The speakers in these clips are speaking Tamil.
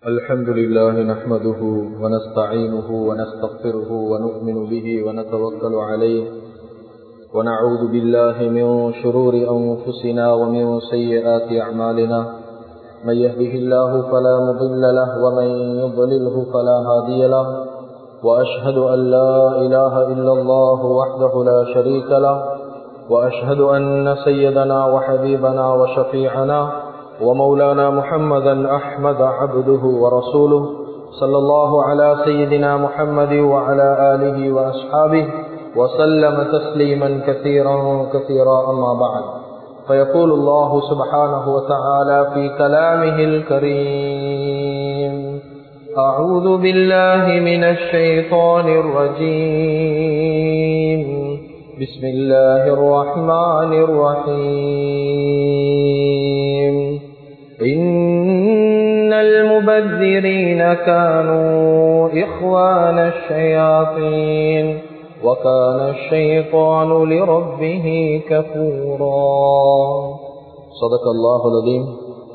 الحمد لله نحمده ونستعينه ونستغفره ونؤمن به ونتوكل عليه ونعوذ بالله من شرور أنفسنا ومن سيئات أعمالنا من يهده الله فلا مضل له ومن يضلله فلا هادي له وأشهد أن لا إله إلا الله وحده لا شريك له وأشهد أن سيدنا وحبيبنا وشفيعنا ومولانا محمدا أحمد عبده ورسوله صلى الله على سيدنا محمد وعلى آله وأصحابه وسلم تسليما كثيرا كثيرا أما بعد فيقول الله سبحانه وتعالى في كلامه الكريم أعوذ بالله من الشيطان الرجيم بسم الله الرحمن الرحيم إن المبذرين كانوا إخوان الشياطين وكان الشيطان لربه كفورا صدق الله العظيم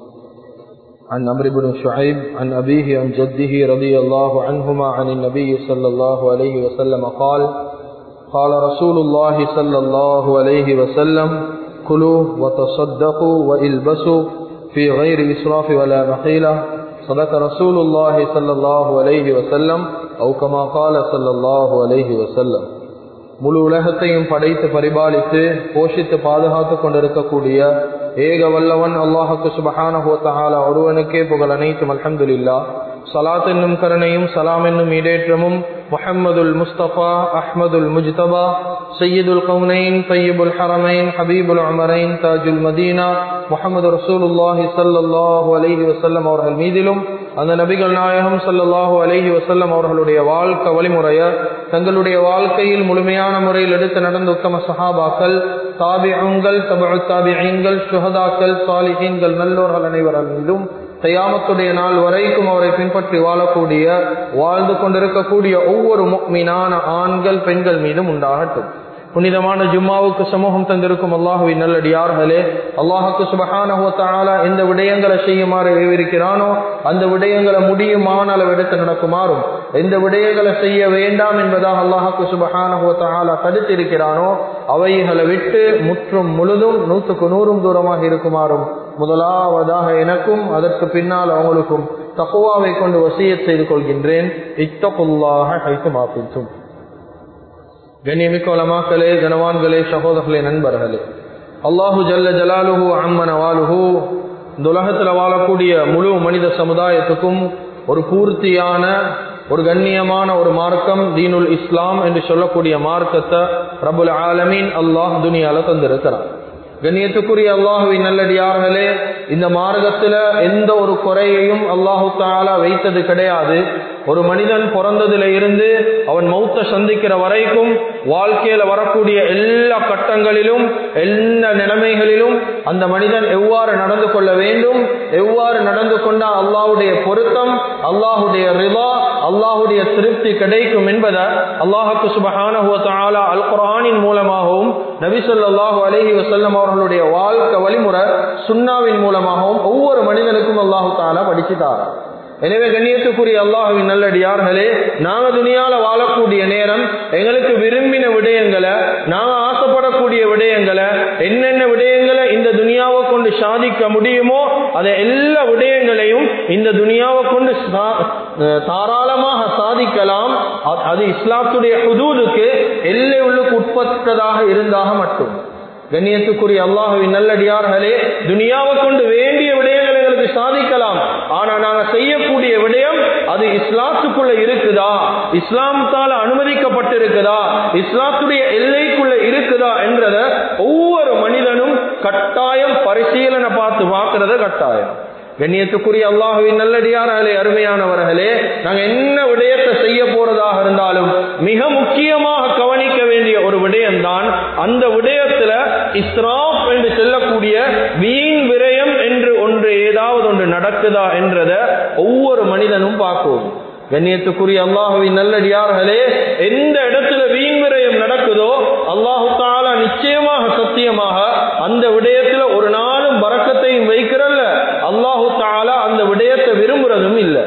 عن عمرو بن شعيب عن أبيه عن جده رضي الله عنهما عن النبي صلى الله عليه وسلم قال قال رسول الله صلى الله عليه وسلم كلوا وتصدقوا والبسوا في غير إسراف ولا مخيلة صدق رسول الله صلى الله عليه وسلم أو كما قال صلى الله عليه وسلم முழு உலகத்தையும் படைத்து பரிபாலித்து போஷித்து பாதுகாத்து கொண்டிருக்கக்கூடிய ஏக வல்லவன் அல்லாஹுக்கு சுபஹானஹோத்தஹாலா ஒருவனுக்கே புகழ் அனைத்தும் அல்ஹம்துலில்லா சலாத் என்னும் கருணையும் சலாம் என்னும் இடேற்றமும் முஹம்மதுல் முஸ்தபா அஹ்மதுல் முஜ்தபா சையீதுல் கவுனைன் தையீபுல் ஹரமைன் ஹபீபுல் அமரைன் தாஜுல் மதீனா முகமது ரசூலுல்லாஹி சல்லாஹூ அலஹி வசல்லம் அவர்கள் மீதிலும் அந்த நபிகள் நாயகம் சல்லாஹூ அலஹி வசல்லம் அவர்களுடைய வாழ்க்கை வழிமுறைய தங்களுடைய வாழ்க்கையில் முழுமையான முறையில் எடுத்து நடந்த உத்தம சஹாபாக்கள் தாபியங்கள் தபு தாபியங்கள் சுகதாக்கள் சாலிஹீன்கள் நல்லோர்கள் அனைவர்கள் மீதும் தையாமத்துடைய நாள் வரைக்கும் அவரை பின்பற்றி வாழக்கூடிய வாழ்ந்து கொண்டிருக்கக்கூடிய ஒவ்வொரு மீனான ஆண்கள் பெண்கள் மீதும் உண்டாகட்டும் புனிதமான ஜும்மாவுக்கு சமூகம் தந்திருக்கும் அல்லாஹுவின் நல்லடியார்களே அல்லாஹுக்கு சுபகானஹோத்தாலா எந்த விடயங்களை செய்யுமாறு விவரிக்கிறானோ அந்த விடயங்களை முடியுமான அளவு எடுத்து நடக்குமாறும் எந்த விடயங்களை செய்ய வேண்டாம் என்பதாக அல்லாஹுக்கு சுபகானஹோத்தாலா தடுத்திருக்கிறானோ அவைகளை விட்டு முற்றும் முழுதும் நூற்றுக்கு நூறும் தூரமாக இருக்குமாறும் முதலாவதாக எனக்கும் அதற்கு பின்னால் அவங்களுக்கும் தக்குவாவை கொண்டு வசிய செய்து கொள்கின்றேன் இத்தகுல்லாக கைத்து மாப்பித்தும் கண்ணியமிக்க வளமாக்களே கனவான்களே சகோதரர்களே நண்பர்களே அல்லாஹு ஜல்ல ஜலாலுஹு அம்மன வாலுஹு இந்த உலகத்தில் வாழக்கூடிய முழு மனித சமுதாயத்துக்கும் ஒரு பூர்த்தியான ஒரு கண்ணியமான ஒரு மார்க்கம் தீனுல் இஸ்லாம் என்று சொல்லக்கூடிய மார்க்கத்தை பிரபுல் ஆலமீன் அல்லாஹ் துனியால தந்திருக்கிறார் கண்ணியத்துக்குரிய அல்லாஹுவின் நல்லடியார்களே இந்த மார்க்கத்துல எந்த ஒரு குறையையும் அல்லாஹு தாலா வைத்தது கிடையாது ஒரு மனிதன் பிறந்ததுல இருந்து அவன் மௌத்த சந்திக்கிற வரைக்கும் வாழ்க்கையில வரக்கூடிய எல்லா கட்டங்களிலும் எல்லா நிலைமைகளிலும் அந்த மனிதன் எவ்வாறு நடந்து கொள்ள வேண்டும் எவ்வாறு நடந்து கொண்டா அல்லாஹுடைய பொருத்தம் அல்லாஹுடைய ரிவா அல்லாஹுடைய திருப்தி கிடைக்கும் என்பதை அல்லாஹுக்கு சுபஹான அல் குரானின் மூலமாகவும் நபிசல்லாஹூ அலஹி வசல்லம் அவர்களுடைய வாழ்க்கை வழிமுறை சுண்ணாவின் மூலமாகவும் ஒவ்வொரு மனிதனுக்கும் அல்லாஹு தாலா படிச்சுட்டாரா எனவே கண்ணியத்துக்குரிய அல்லாஹுவின் நல்லடியார்களே நாங்க துணியால வாழக்கூடிய நேரம் எங்களுக்கு விரும்பின விடயங்களை நாங்க ஆசைப்படக்கூடிய விடயங்களை என்னென்ன விடயங்களை இந்த துனியாவை கொண்டு சாதிக்க முடியுமோ அதை எல்லா விடயங்களையும் இந்த துனியாவை கொண்டு தாராளமாக சாதிக்கலாம் அது இஸ்லாத்துடைய ஹுதூதுக்கு எல்லை உள்ளுக்கு உட்பட்டதாக இருந்தாக மட்டும் கண்ணியத்துக்குரிய அல்லாஹுவின் நல்லடியார்களே துனியாவை கொண்டு வேண்டிய விடயங்களை எங்களுக்கு சாதிக்கலாம் ஆனா நாங்க செய்யக்கூடிய விடயம் அது இஸ்லாத்துக்குள்ள இருக்குதா இஸ்லாமத்தால அனுமதிக்கப்பட்டிருக்குதா இஸ்லாத்துடைய எல்லைக்குள்ள இருக்குதா என்றத ஒவ்வொரு மனிதனும் கட்டாயம் பரிசீலனை பார்த்து பார்க்கறத கட்டாயம் கண்ணியத்துக்குரிய அல்லாஹுவின் நல்லடியார்களே அருமையானவர்களே நாங்க என்ன விடயத்தை செய்ய போறதாக இருந்தாலும் மிக முக்கியமாக கவனிக்க வேண்டிய ஒரு விடயம்தான் அந்த விடயத்துல இஸ்ராப் என்று சொல்லக்கூடிய வீண் விரயம் என்று ஒன்று ஏதாவது ஒன்று நடக்குதா என்றத ஒவ்வொரு மனிதனும் பார்க்கும் கண்ணியத்துக்குரிய அல்லாஹுவின் நல்லடியார்களே எந்த இடத்துல வீண் விரயம் நடக்குதோ அல்லாஹு தாலா நிச்சயமாக சத்தியமாக அந்த விடயத்துல ஒரு நாளும் பறக்கத்தையும் வைக்கிறல்ல அல்லாஹு தாலா அந்த விடயத்தை விரும்புறதும் இல்லை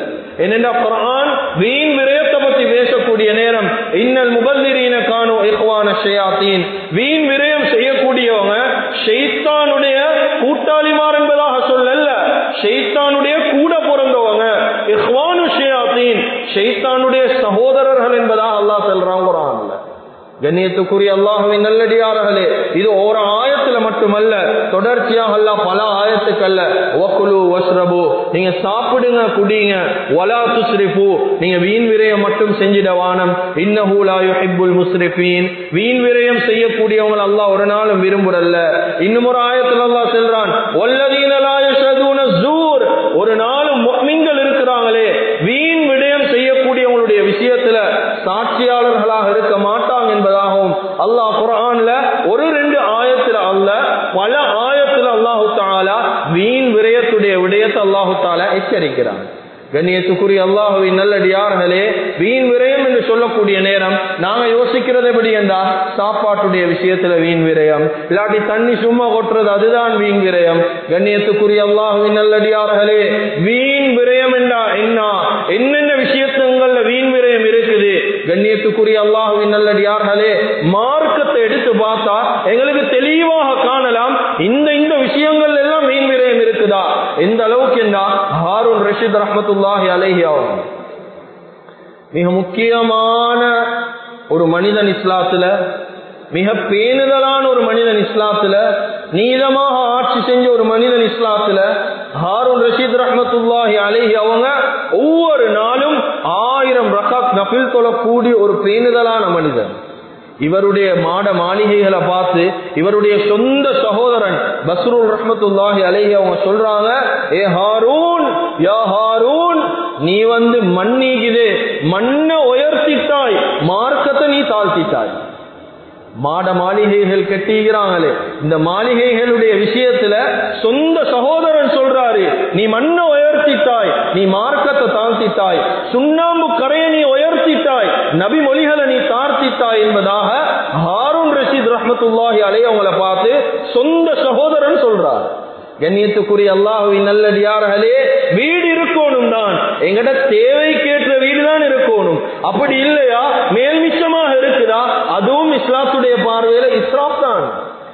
என்னென்ன குரான் வீண் விரயத்தை பத்தி பேசக்கூடிய நேரம் இன்னல் முபல்லிரீன காணு இஹ்வான ஷயாத்தீன் வீண் விரயம் செய்யக்கூடியவங்க ஷெய்தானுடைய கூட்டாளிமார் என்பதாக சொல்லல ஷெய்தானுடைய கூட பிறந்தவங்க இஹ்வானு ஷயாத்தீன் ஷெய்தானுடைய சகோதரர்கள் என்பதாக அல்லாஹ் சொல்றான் குரான்ல கண்ணியத்துக்குரிய அல்லாஹுவின் நல்லடியார்களே இது ஒரு ஆயத்துல மட்டுமல்ல தொடர்ச்சியாக அல்ல பல ஆயத்துக்கல்ல ஒக்குலு வஸ்ரபு நீங்க சாப்பிடுங்க குடிங்க வலா துஸ்ரிஃபு நீங்க வீண் விரயம் மட்டும் செஞ்சிட வானம் இன்னஹு லா யுஹிப்புல் முஸ்ரிஃபீன் வீண் விரயம் செய்யக்கூடியவங்க அல்லாஹ் ஒரு நாளும் விரும்புறல்ல இன்னும் ஒரு ஆயத்துல அல்லாஹ் சொல்றான் வல்லதீன லா யஷதுன ஜூர் ஒரு நாளும் முஃமின்கள் இருக்கிறாங்களே வீண் விடயம் செய்யக்கூடியவங்களுடைய விஷயத்துல சாட்சியாளர்களாக இருக்க மாட்டாங்க என்பதாகவும் அல்லாஹ் குரான்ல ஒரு ரெண்டு ஆயத்துல அல்ல பல ஆயத்துல அல்லாஹு தாலா வீண் விரயத்துடைய விடயத்தை அல்லாஹு தாலா எச்சரிக்கிறான் கண்ணியத்துக்குரிய அல்லாஹுவின் நல்லடியார்களே வீண் விரயம் என்று சொல்லக்கூடிய நேரம் நாங்க யோசிக்கிறது எப்படி என்றா சாப்பாட்டுடைய விஷயத்துல வீண் விரயம் இல்லாட்டி தண்ணி சும்மா கொட்டுறது அதுதான் வீண் விரயம் கண்ணியத்துக்குரிய அல்லாஹுவின் நல்லடியார்களே வீண் விரயம் என்றா என்ன என்னென்ன விஷயத்துங்கள்ல வீண் விரயம் இருக்குது கண்ணியத்துக்குரிய அல்லாஹுவின் நல்லடியார்களே மார்க்கத்தை எடுத்து பார்த்தா எங்களுக்கு தெளிவாக காணலாம் இந்த இந்த விஷயங்கள் எல்லாம் வீண் விரயம் இருக்குதா எந்த அளவுக்கு என்றா ஹாரூன் ரஷீத் ரஹமத்துல்லாஹி அலைஹி அவங்க மிக முக்கியமான ஒரு மனிதன் இஸ்லாத்துல மிக பேணுதலான ஒரு மனிதன் இஸ்லாத்துல நீளமாக ஆட்சி செஞ்ச ஒரு மனிதன் இஸ்லாத்துல ஹாரூன் ரஷீத் ரஹமத்துல்லாஹி அலைஹி அவங்க ஒவ்வொரு நாளும் ஆயிரம் ரகாத் நபில் தொழக்கூடிய ஒரு பேணுதலான மனிதன் இவருடைய மாட மாளிகைகளை பார்த்து இவருடைய சொந்த சகோதரன் பஸ்ரூல் ரஹமத்துல்லாஹி அலைஹி அவங்க சொல்றாங்க ஏ ஹாரூன் யா ஹாரூன் நீ வந்து மண்ணீகுது மண்ணை உயர்த்திட்டாய் மார்க்கத்தை நீ தாழ்த்திட்டாய் மாட மாளிகைகள் கட்டிக்கிறாங்களே இந்த மாளிகைகளுடைய விஷயத்துல சொந்த சகோதரன் சொல்றாரு நீ மண்ணை உயர்த்திட்டாய் நீ மார்க்கத்தை தாழ்த்திட்டாய் சுண்ணாம்பு கரையை நீ உயர்த்திட்டாய் நபி மொழிகளை நீ தாழ்த்திட்டாய் என்பதாக ஹாரூன் ரஷீத் ரஹமத்துல்லாஹி அலை அவங்களை பார்த்து சொந்த சகோதரன் சொல்றார் கண்ணியத்துக்குரிய அல்லாஹுவின் நல்லடியார்களே வீடு இருக்கணும் தான் எங்கட தேவைக்கேற்ற வீடு தான் இருக்கணும் அப்படி இல்லையா மேல்மிச்சமாக இருக்குதா அதுவும் இஸ்லாத்துடைய பார்வையில இஸ்ராப் தான்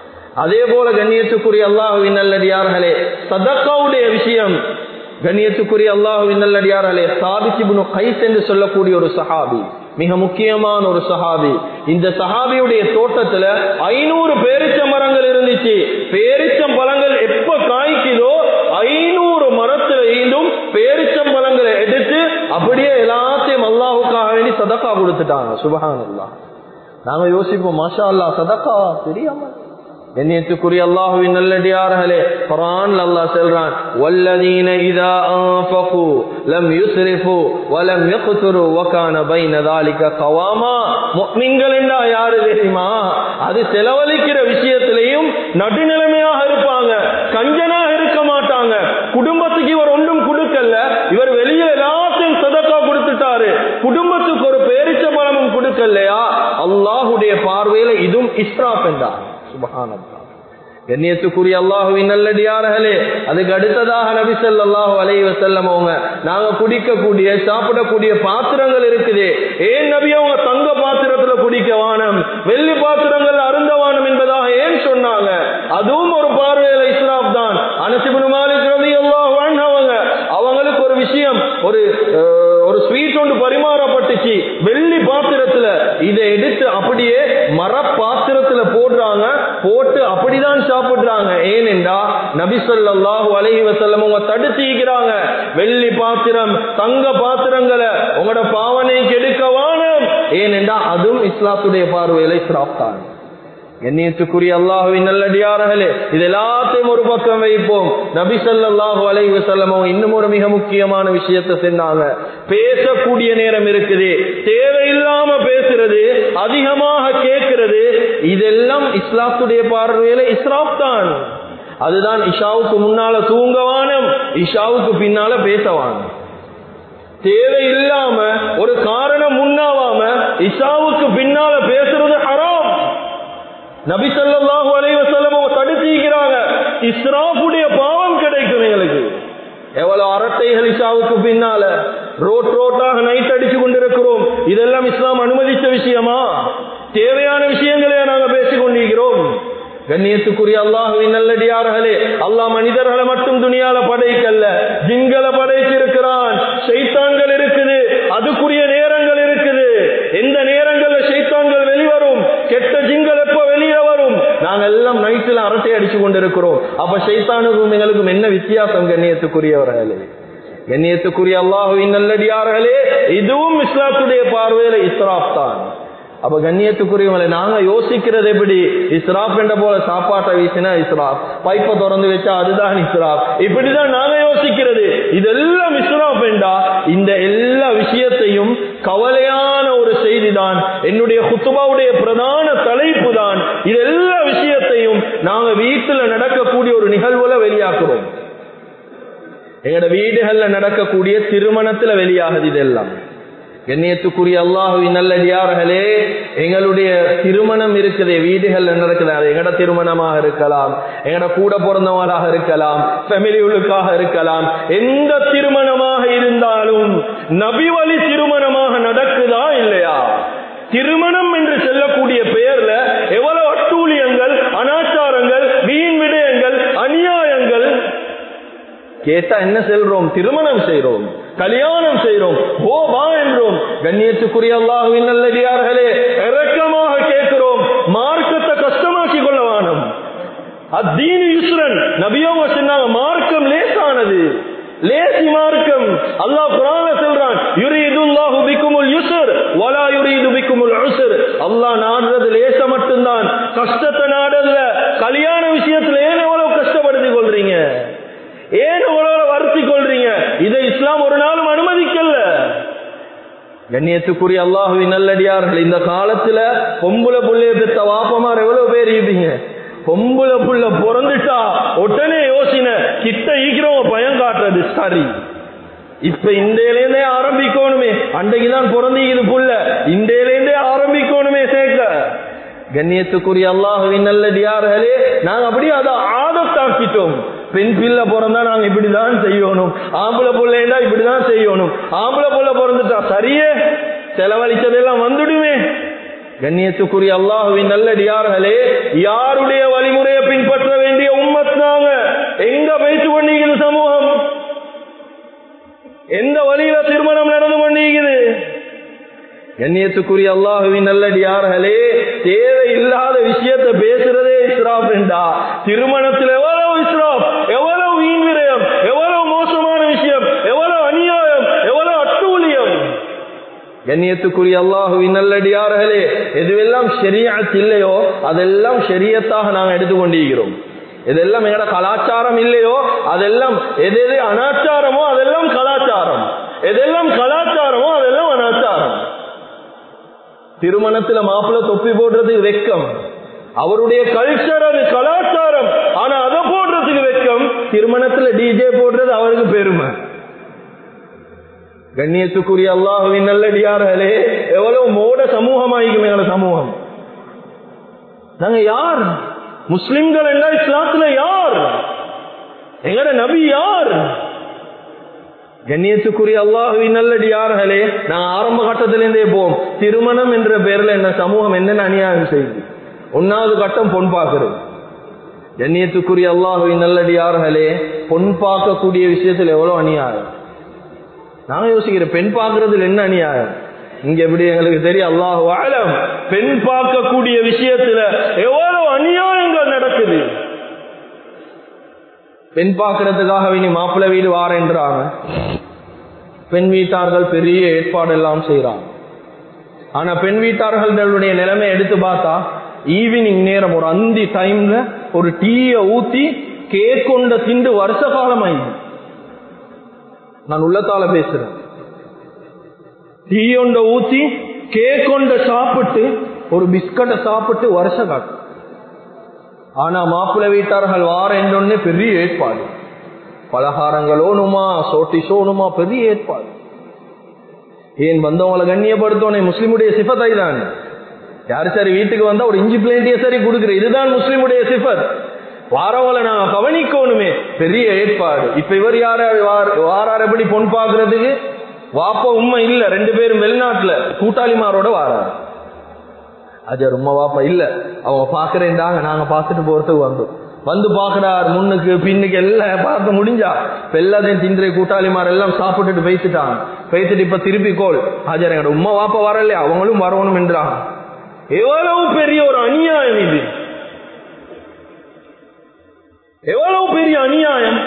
அதே போல கண்ணியத்துக்குரிய அல்லாஹுவின் நல்லடியார்களே சதக்காவுடைய விஷயம் கண்ணியத்துக்குரிய அல்லாஹுவின் நல்லடியார்களே சாபிசிபுனு கைஸ் என்று சொல்லக்கூடிய ஒரு சஹாபி மிக முக்கியமான ஒரு சஹாபி இந்த சஹாபியுடைய தோட்டத்துல ஐநூறு பேரிச்ச மரங்கள் இருந்துச்சு பேரிச்சம் பழங்கள் எப்ப காய்க்குதோ ஐநூறு மரத்துல ஈண்டும் பேரிச்சம் பழங்களை எடுத்து அப்படியே எல்லாத்தையும் அல்லாஹுக்காக வேண்டி சதக்கா கொடுத்துட்டாங்க சுபஹான் அல்லா நாங்க யோசிப்போம் மாஷா அல்லா சதக்கா தெரியாம கண்ணியத்துக்குரிய அல்லாஹுவின் நல்லடியார்களே குரான் அல்லாஹ் சொல்றான் வல்லதீன இதா அன்ஃபகு லம் யுஸ்ரிஃபு வலம் யக்துரு வகான பைன ذلك கவாமா முஃமின்கள் என்றா யாரு தெரியுமா அது செலவழிக்கிற விஷயத்திலையும் நடுநிலைமையாக இருப்பாங்க கஞ்சனாக இருக்க மாட்டாங்க குடும்பத்துக்கு இவர் ஒன்றும் கொடுக்கல இவர் வெளியே எல்லாத்தையும் சதக்கா கொடுத்துட்டாரு குடும்பத்துக்கு ஒரு பேரிச்ச பழமும் கொடுக்கலையா அல்லாஹுடைய பார்வையில இதுவும் இஸ்ராப் என்றார் சுபஹானல்லாஹ் கண்ணியத்துக்குரிய அல்லாஹுவின் நல்லடியார்களே அதுக்கு அடுத்ததாக நபி ஸல்லல்லாஹு அலைஹி வஸல்லம் அவங்க நாங்க குடிக்கக்கூடிய சாப்பிடக்கூடிய பாத்திரங்கள் இருக்குது ஏன் நபி அவங்க தங்க பாத்திரத்துல குடிக்க வானம் வெள்ளி பாத்திரங்கள் அருந்த வானம் என்பதாக ஏன் சொன்னாங்க அதுவும் ஒரு பார்வையில இஸ்ராப் தான் அனசிபுன் மாலிக் ரலியல்லாஹு அன்ஹு அவங்க அவங்களுக்கு ஒரு விஷயம் ஒரு அஹ், ஒரு ஸ்வீட் ஒன்று பரிமாறப்பட்டுச்சு வெள்ளி பாத்திரத்துல இதை எடுத்து அப்படியே மர பாத்திரத்துல போடுறாங்க போட்டு அப்படிதான் சாப்பிடுறாங்க ஏனென்றா நபி ஸல்லல்லாஹு அலைஹி வஸல்லம் அவங்க தடுத்திக்கிறாங்க வெள்ளி பாத்திரம் தங்க பாத்திரங்களை உங்களோட பாவனை கெடுக்க வானம் ஏனென்றா அதுவும் இஸ்லாத்துடைய பார்வையில இஸ்ராப் தான் எண்ணியத்துக்குரிய அல்லாஹுவின் நல்லடியார்களே இது எல்லாத்தையும் ஒரு பக்கம் வைப்போம் நபி ஸல்லல்லாஹு அலைஹி வஸல்லம் அவங்க இன்னும் ஒரு மிக முக்கியமான விஷயத்தை சொன்னாங்க பேசக்கூடிய நேரம் இருக்குது தேவையில்லாம பேசுறது அதிகமாக கேட்கிறது இதெல்லாம் இஸ்லாத்துடைய பார்வையில இஸ்ராப் தான் அதுதான் இஷாவுக்கு முன்னால தூங்கவானம் இஷாவுக்கு பின்னால பேசவானம் தேவையில்லாம ஒரு காரணம் முன்னாவாம இஷாவுக்கு பின்னால பேசுறது ஹராம் நபி ஸல்லல்லாஹு அலைஹி வஸல்லம் அவங்க தடுத்திக்கிறாங்க இஸ்ராஃபுடைய பாவம் கிடைக்கும் எங்களுக்கு எவ்வளவு அரட்டைகள் இஷாவுக்கு பின்னால ரோட் ரோட்டாக நைட் அடிச்சு கொண்டிருக்கிறோம் இதெல்லாம் இஸ்லாம் அனுமதித்த விஷயமா தேவையான விஷயங்களே நாங்க பேசிக் கொண்டிருக்கிறோம் கண்ணியத்துக்குரிய அல்லாஹுவின் நல்லடியார்களே அல்லாஹ் மனிதர்களை மட்டும் துணியால படைக்கல்ல ஜின்களை படைத்திருக்கிறான் சைத்தான்கள் இருக்குது அதுக்குரிய நேரங்கள் இருக்குது எந்த நேரங்கள்ல சைத்தான்கள் வெளிவரும் கெட்ட ஜின்கள் எப்ப வெளியே வரும் நாங்க எல்லாம் நைட்டுல அரட்டை அடிச்சு கொண்டிருக்கிறோம் அப்ப சைத்தானுக்கும் எங்களுக்கும் என்ன வித்தியாசம் கண்ணியத்துக்குரியவர்களே கண்ணியத்துக்குரிய அல்லாஹுவின் நல்லடியார்களே இதுவும் இஸ்லாத்துடைய பார்வையில இஸ்ராப் தான் அப்ப கண்ணியத்துக்குரியவங்களை நாங்க யோசிக்கிறது எப்படி இஸ்ராப் என்ற போல சாப்பாட்டை வீசினா இஸ்ராப் பைப்பை திறந்து வச்சா அதுதான் இஸ்ராப் இப்படிதான் நாங்க யோசிக்கிறது இதெல்லாம் இஸ்ராப் என்றா இந்த எல்லா விஷயத்தையும் கவலையான ஒரு செய்தி தான் என்னுடைய குத்துபாவுடைய பிரதான தலைப்பு தான் இது எல்லா விஷயத்தையும் நாங்க வீட்டுல நடக்கக்கூடிய ஒரு நிகழ்வுல வெளியாக்குறோம் எங்களோட வீடுகள்ல நடக்கக்கூடிய திருமணத்துல வெளியாகுது இதெல்லாம் கண்ணியத்துக்குரிய அல்லாஹுவின் நல்லடியார்களே எங்களுடைய திருமணம் இருக்குதே வீடுகள்ல நடக்குது அது எங்கட திருமணமாக இருக்கலாம் எங்கட கூட பிறந்தவங்களாக இருக்கலாம் ஃபேமிலிகளுக்காக இருக்கலாம் எந்த திருமணமாக இருந்தாலும் நபி வழி திருமணமாக நடக்குதா இல்லையா திருமணம் என்று சொல்லக்கூடிய பெயர்ல எவ்வளவு அட்டூழியங்கள் அனாச்சாரங்கள் வீண் விடயங்கள் அநியாயங்கள் கேட்டா என்ன செல்றோம் திருமணம் செய்றோம் கல்யாணம் செய்றோம் ஓ வா என்றோம் கண்ணியத்துக்குரிய அல்லாஹுவின் நல்லடியார்களே இரக்கமாக கேட்கிறோம் மார்க்கத்தை கஷ்டமாக்கி கொள்ள வானம் அத்தீனு யுஸ்ரன் நபியோங்க சொன்னாங்க மார்க்கம் லேசானது லேசி மார்க்கம் அல்லாஹ் குரான சொல்றான் யுரீதுல்லாஹு பிக்குமுல் யுஸ்ர் வலா யுரீது பிக்குமுல் உஸ்ர் அல்லாஹ் நாடுறது லேச மட்டும்தான் கஷ்டத்தை நாடல்ல கல்யாண விஷயத்துல ஏன் எவ்வளவு கஷ்டப்படுத்திக் கொள்றீங்க ஏன் உங்களோட வருத்தி கொள்றீங்க இதை இஸ்லாம் ஒரு நாளும் அனுமதிக்கல கண்ணியத்துக்குரிய அல்லாஹுவின் நல்லடியார்கள் இந்த காலத்துல பொம்புல புள்ளைய பெத்த வாப்பமார் எவ்வளவு பேர் இருப்பீங்க பொம்புல புள்ள பிறந்துட்டா உடனே யோசின கிட்ட ஈக்கிறவங்க பயம் காட்டுறது சரி இப்ப இந்தேலேருந்தே ஆரம்பிக்கணுமே அன்றைக்குதான் பிறந்தீங்க புள்ள இந்தேலேருந்தே ஆரம்பிக்கணுமே சேர்க்க கண்ணியத்துக்குரிய அல்லாஹுவின் நல்லடியார்களே நாங்க அப்படியே அதை ஆதத்தாக்கிட்டோம் பெண் பிள்ளை பிறந்தா நாங்க இப்படிதான் செய்யணும் ஆம்பளை பிள்ளைண்டா இப்படிதான் செய்யணும் ஆம்பளை புள்ள பிறந்துட்டா சரியே செலவழிச்சதெல்லாம் வந்துடுமே கண்ணியத்துக்குரிய அல்லாஹுவின் நல்லடியார்களே யாருடைய வழிமுறையை பின்பற்ற வேண்டிய உம்மத் நாங்க எங்க வைத்து கொண்டீங்க சமூகம் எந்த வழியில திருமணம் நடந்து கொண்டீங்குது கண்ணியத்துக்குரிய அல்லாஹுவின் நல்லடியார்களே தேவை இல்லாத விஷயத்தை பேசுறதே இஸ்ராப் என்றா திருமணத்தில் எவ்வளவு இஸ்ராப் எவ்வளவு வீண் விரயம் எவ்வளவு மோசமான விஷயம் எவ்வளவு அநியாயம் எவ்வளவு அட்டூழியம் கண்ணியத்துக்குரிய அல்லாஹுவின் நல்லடியார்களே எதுவெல்லாம் ஷெரியாத் இல்லையோ அதெல்லாம் ஷெரியத்தாக நாங்கள் எடுத்துக்கொண்டிருக்கிறோம் எதெல்லாம் எங்கட கலாச்சாரம் இல்லையோ அதெல்லாம் எது எது அனாச்சாரமோ அதெல்லாம் கலாச்சாரம் எதெல்லாம் கலாச்சாரமோ அதெல்லாம் அனாச்சாரம் திருமணத்துல மாப்பிள்ள தொப்பி போடுறதுக்கு வெக்கம் அவருடைய கல்ச்சர் அது கலாச்சாரம் ஆனா அதை போடுறதுக்கு வெக்கம் திருமணத்துல டிஜே போடுறது அவருக்கு பெருமை கண்ணியத்துக்குரிய அல்லாஹுவின் நல்லடியார்களே எவ்வளவு மோட சமூகமாயிக்கும் எங்களோட சமூகம் நாங்க யார் முஸ்லிம்கள் என்ன இஸ்லாத்துல யார் எங்கட நபி யார் கண்ணியத்துக்குரிய அல்லாஹுவின் நல்லடியார்களே நான் ஆரம்ப கட்டத்திலிருந்தே போம் திருமணம் என்ற பெயர்ல என்ன சமூகம் என்னென்ன அநியாயம் செய்யுது ஒன்னாவது கட்டம் பொன் பார்க்கிறது கண்ணியத்துக்குரிய அல்லாஹுவின் நல்லடியார்களே பொன் பார்க்கக்கூடிய விஷயத்துல எவ்வளவு அநியாயம் நான் யோசிக்கிறேன் பெண் பார்க்கறதுல என்ன அநியாயம் இங்க எப்படி எங்களுக்கு தெரியும் அல்லாஹு ஆலம் பெண் பார்க்கக்கூடிய விஷயத்துல எவ்வளவு அநியாயங்கள் நடக்குது பெண் பார்க்கறதுக்காக இனி மாப்பிள்ளை வீடு வாரேன்றாங்க பெண் வீட்டார்கள் பெரிய ஏற்பாடு எல்லாம் செய்யறாங்க ஆனா பெண் வீட்டார்களுடைய நிலைமை எடுத்து பார்த்தா ஈவினிங் நேரம் ஒரு அந்தி டைம்ல ஒரு டீய ஊத்தி கேக் கொண்ட திண்டு வருஷ காலம் ஆயிடுது நான் உள்ளத்தால பேசுறேன் டீ ஒண்ட ஊத்தி கேக் கொண்ட சாப்பிட்டு ஒரு பிஸ்கட்டை சாப்பிட்டு வருஷ காட்டு ஆனா மாப்பிள்ளை வீட்டார்கள் வார என்றொன்னே பெரிய ஏற்பாடு பலகாரங்களோனுமா சோட்டி சோனுமா பெரிய ஏற்பாடு ஏன் வந்தவங்களை கண்ணியப்படுத்தோனே முஸ்லிமுடைய சிஃபத்தை தான் யாரு சரி வீட்டுக்கு வந்தா ஒரு இஞ்சி பிளேண்டிய சரி கொடுக்குற இதுதான் முஸ்லிமுடைய சிஃபத் வாரவங்களை நாங்க கவனிக்கணுமே பெரிய ஏற்பாடு இப்ப இவர் யார வாரார் எப்படி பொன் பாக்குறதுக்கு வாப்ப உண்மை இல்ல ரெண்டு பேரும் வெளிநாட்டுல கூட்டாளிமாரோட வாராரு அஜர் உம்மா வாப்பா இல்ல அவங்க பாக்குறேன்டாங்க நாங்க பார்த்துட்டு போறதுக்கு வந்தோம் வந்து பாக்குறார் முன்னுக்கு பின்னுக்கு எல்லாம் பார்த்து முடிஞ்சா இப்ப எல்லாத்தையும் தின்ற கூட்டாளிமார் எல்லாம் சாப்பிட்டுட்டு பேசிட்டாங்க பேசிட்டு இப்ப திருப்பி கோல் ஹாஜர் எங்கட உம்மா வாப்பா வரலையா அவங்களும் வரணும் என்றாங்க எவ்வளவு பெரிய ஒரு அநியாயம் இது எவ்வளவு பெரிய அநியாயம்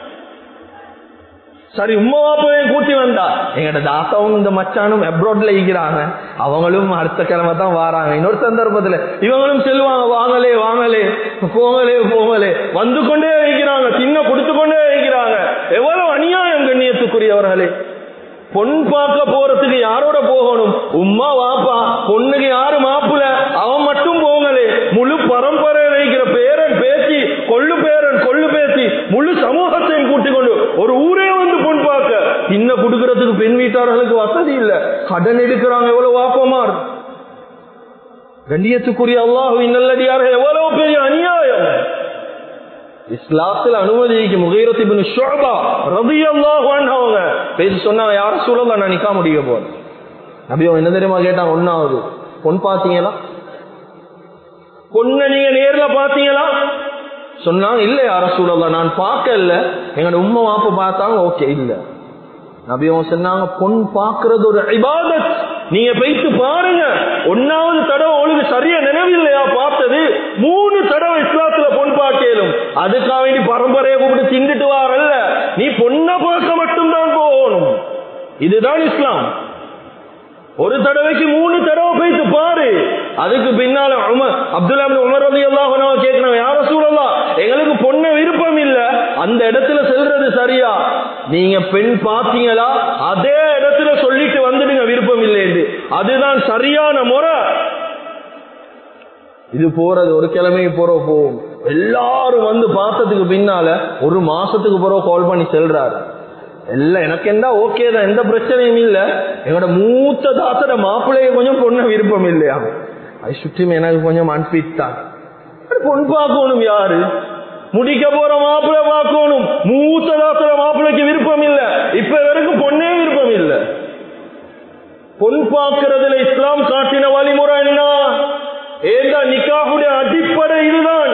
சரி உம்மா வாப்பையும் கூட்டி வந்தா எங்கட தாத்தாவும் இந்த மச்சானும் அப்ரோட்ல இருக்கிறாங்க அவங்களும் அடுத்த கிழமை தான் வாராங்க இன்னொரு சந்தர்ப்பத்துல இவங்களும் செல்வாங்க வாங்கலே வாங்கலே போங்களே போங்களே வந்து கொண்டே வைக்கிறாங்க சின்ன கொடுத்து கொண்டே வைக்கிறாங்க எவ்வளவு அநியாயம் கண்ணியத்துக்குரியவர்களே பொன் பார்க்க போறதுக்கு யாரோட போகணும் உம்மா வாப்பா பொண்ணுக்கு யாரு மாப்பிள்ள அவன் மட்டும் போங்களே முழு பரம்பரை வைக்கிற பேரன் பேசி கொள்ளு பேரன் கொள்ளு பேசி முழு சமூகத்தையும் கூட்டிக் கொண்டு ஒரு ஊரே வந்து பொன் பார்க்க இன்ன கொடுக்கறதுக்கு பெண் வீட்டார்களுக்கு வசதி இல்ல கடன் எடுக்கிறாங்க எவ்வளவு வாப்பமார் கண்ணியத்துக்குரிய அல்லாஹுவின் நல்லடியார்கள் எவ்வளவு பெரிய அநியாயம் இஸ்லாத்தில் அனுமதிக்கு முகைரத் இப்னு ஷுஅபா ரலியல்லாஹு அன்ஹு அவங்க பேசி சொன்னாங்க யார சூழல நான் நிக்கா முடிக்க போறேன் நபி அவங்க என்ன தெரியுமா கேட்டாங்க ஒன்னாவது பொன் பாத்தீங்களா பொண்ணை நீங்க நேர்ல பாத்தீங்களா சொன்னாங்க இல்ல யார சூழல நான் பார்க்கல எங்களோட உம்மை மாப்ப பார்த்தாங்க ஓகே இல்ல நபி அவங்க சொன்னாங்க பொன் பார்க்கறது ஒரு இபாதத் நீங்க போயிட்டு பாருங்க ஒன்னாவது தடவை உங்களுக்கு சரியா நினைவில்லையா பார்த்தது மூணு தடவை இஸ்லாத்துல பொன் பார்க்கலும் அதுக்காக வேண்டி பரம்பரையை கூப்பிட்டு திண்டுட்டு வாரல்ல நீ பொண்ணை பார்க்க மட்டும்தான் போகணும் இதுதான் இஸ்லாம் ஒரு தடவைக்கு மூணு தடவை போயிட்டு பாரு அதுக்கு பின்னால உமர் அப்துல்லா இப்னு உமர் ரலி அல்லாஹ் கேட்கணும் யார சூழலாம் எங்களுக்கு பொண்ண விருப்பம் இல்ல அந்த இடத்துல செல்றது சரியா நீங்க பெண் பாத்தீங்களா அதே இடத்துல சொல்லிட்டு வந்துடுங்க விருப்பம் இல்லைன்னு அதுதான் சரியான முறை இது போறது ஒரு கிழமைக்கு போற போகும் எல்லாரும் வந்து பார்த்ததுக்கு பின்னால ஒரு மாசத்துக்கு பிறகு கால் பண்ணி செல்றாரு எல்லாம் எனக்கு என்ன ஓகே தான் எந்த பிரச்சனையும் இல்ல எங்களோட மூத்த தாத்தட மாப்பிள்ளைய கொஞ்சம் பொண்ண விருப்பம் இல்லையா அது சுற்றி எனக்கு கொஞ்சம் அன்பிட் தான் பொன் பார்க்கணும் யாரு முடிக்க போற மாப்பிள்ளை பார்க்கணும் மூத்த தாத்தட மாப்பிள்ளைக்கு விருப்பம் இல்ல இப்ப வரைக்கும் பொண்ணே விருப்பம் இல்ல பொன் பார்க்கறதுல இஸ்லாம் காட்டின வழிமுறை என்ன ஏதா நிக்காவுடைய அடிப்படை இதுதான்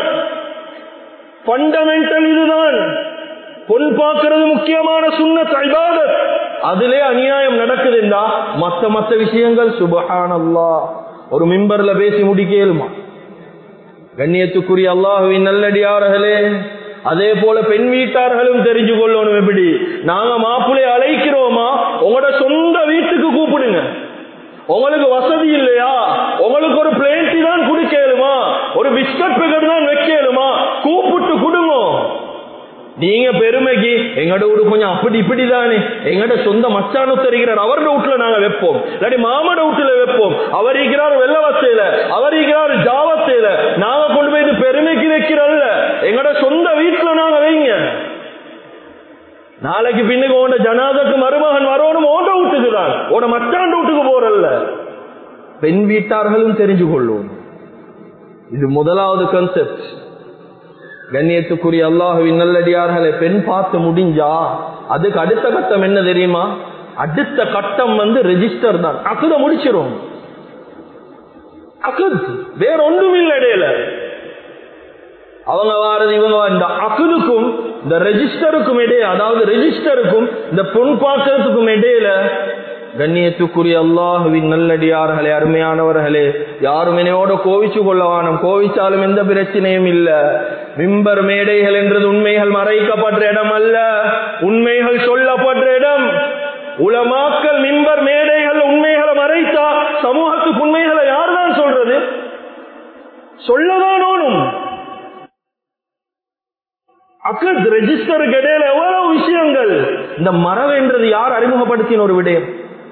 பண்டமெண்டல் இதுதான் பொன் பார்க்கிறது முக்கியமான சுண்ண இபாதத் அதிலே அநியாயம் நடக்குதுண்டா மத்த மத்த விஷயங்கள் சுபஹானல்லா ஒரு மிம்பர்ல பேசி முடிக்கலுமா கண்ணியத்துக்குரிய அல்லாஹுவின் நல்லடியார்களே அதே போல பெண் வீட்டார்களும் தெரிஞ்சு கொள்ளணும் எப்படி நாங்க மாப்பிள்ளை அழைக்கிறோமா உங்களோட சொந்த வீட்டுக்கு கூப்பிடுங்க உங்களுக்கு வசதி இல்லையா உங்களுக்கு ஒரு பிளேட்டி தான் குடிக்கலுமா ஒரு பிஸ்கட் பேக்கெட் தான் வைக்கலுமா கூப்பிட்டு கொடுங்க நீங்க பெருமைக்கு எங்கட வீடு கொஞ்சம் அப்படி இப்படி தானே எங்கட சொந்த மச்சானு தெரிகிறார் அவரோட வீட்டுல நாங்க வைப்போம் இல்லாட்டி மாமட வீட்டுல வைப்போம் அவர் இருக்கிறார் வெள்ளவத்தையில அவர் இருக்கிறார் ஜாவத்தையில நாங்க கொண்டு போய் இது பெருமைக்கு வைக்கிறல்ல எங்கட சொந்த வீட்டுல நாங்க வைங்க நாளைக்கு பின்னுக்கு உன ஜனாதக்கு மருமகன் வரணும் ஓண்ட வீட்டுக்கு தான் உன மச்சாண்ட வீட்டுக்கு போறல்ல பெண் வீட்டார்களும் தெரிஞ்சு கொள்ளும் இது முதலாவது கன்செப்ட் கண்ணியத்துக்குரிய அல்லாஹுவின் நல்லடியார்களை பெண் பார்த்து முடிஞ்சா அதுக்கு அடுத்த கட்டம் என்ன தெரியுமா அடுத்த கட்டம் வந்து ரெஜிஸ்டர் தான் அக்குத முடிச்சிரும் அக்குத் வேற ஒன்றும் இல்லை இடையில அவங்க வாரது இவங்க இந்த அகுதுக்கும் இந்த ரெஜிஸ்டருக்கும் இடையே அதாவது ரெஜிஸ்டருக்கும் இந்த பொன் பார்க்கறதுக்கும் இடையில கண்ணியத்துக்குரிய அல்லாஹுவின் நல்லடியார்களே அருமையானவர்களே யாரும் என்னையோட கோவிச்சு கொள்ளவானம் கோவிச்சாலும் எந்த பிரச்சனையும் இல்ல மிம்பர் மேடைகள் என்றது உண்மைகள் மறைக்கப்பட்ட இடம் அல்ல உண்மைகள் சொல்லப்பட்ட இடம் உலமாக்கல் மிம்பர் மேடைகள் உண்மைகளை மறைத்தா சமூகத்துக்கு உண்மைகளை யார்தான் சொல்றது சொல்லதான் ஓணும் அக்கத் ரெஜிஸ்டருக்கு இடையில எவ்வளவு விஷயங்கள் இந்த மரவு என்றது யார் அறிமுகப்படுத்தின ஒரு விடயம்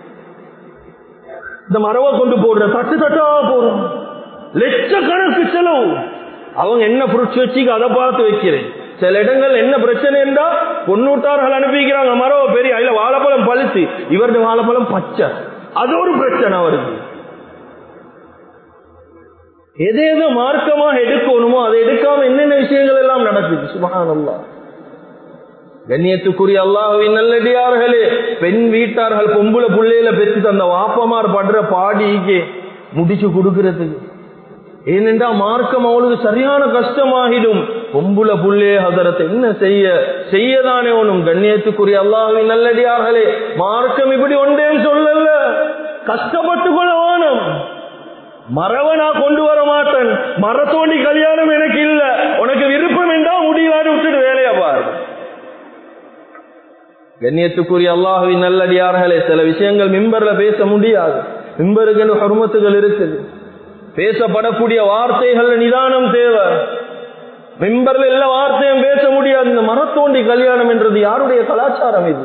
இந்த மரவை கொண்டு போடுற தட்டு தட்டா போறோம் லட்சக்கணக்கு செலவு அவங்க என்ன புரட்சி வச்சு அதை பார்த்து வைக்கிறேன் சில இடங்கள் என்ன பிரச்சனை என்றா பொன்னூட்டார்கள் அனுப்பிக்கிறாங்க மரவ பெரிய அதுல வாழைப்பழம் பழுத்து இவருடைய வாழைப்பழம் பச்சை அது ஒரு பிரச்சனை வருது எது எது மார்க்கமாக எடுக்கணுமோ அதை எடுக்காம என்னென்ன விஷயங்கள் எல்லாம் நடக்குது சுபகானல்லா கண்ணியத்துக்குரிய அல்லாஹுவின் நல்லடியார்களே பெண் வீட்டார்கள் பொம்புல புள்ளையில பெற்று தந்த வாப்பமார் படுற பாடிக்கு முடிச்சு கொடுக்கறதுக்கு ஏனென்றா மார்க்கம் அவளுக்கு சரியான கஷ்டமாகிடும் பொம்புல புள்ளே ஹதரத்தை என்ன செய்ய செய்யதானே ஒண்ணும் கண்ணியத்துக்குரிய அல்லாஹுவின் நல்லடியார்களே மார்க்கம் இப்படி ஒன்றேன்னு சொல்லல கஷ்டப்பட்டு கொள்ள வேணும் மரவை நான் கொண்டு வர மாட்டேன் மரத்தோண்டி கல்யாணம் எனக்கு இல்ல உனக்கு விருப்பம் என்றா முடிவாரு விட்டுட்டு வேலையா பாரு கண்ணியத்துக்குரிய அல்லாஹுவின் நல்லடியார்களே சில விஷயங்கள் மிம்பர்ல பேச முடியாது மிம்பருக்கு ஹருமத்துகள் இருக்குது பேசப்படக்கூடிய வார்த்தைகள் நிதானம் தேவை மிம்பர்ல எல்லா வார்த்தையும் பேச முடியாது இந்த மரத்தோண்டி கல்யாணம் என்றது யாருடைய கலாச்சாரம் இது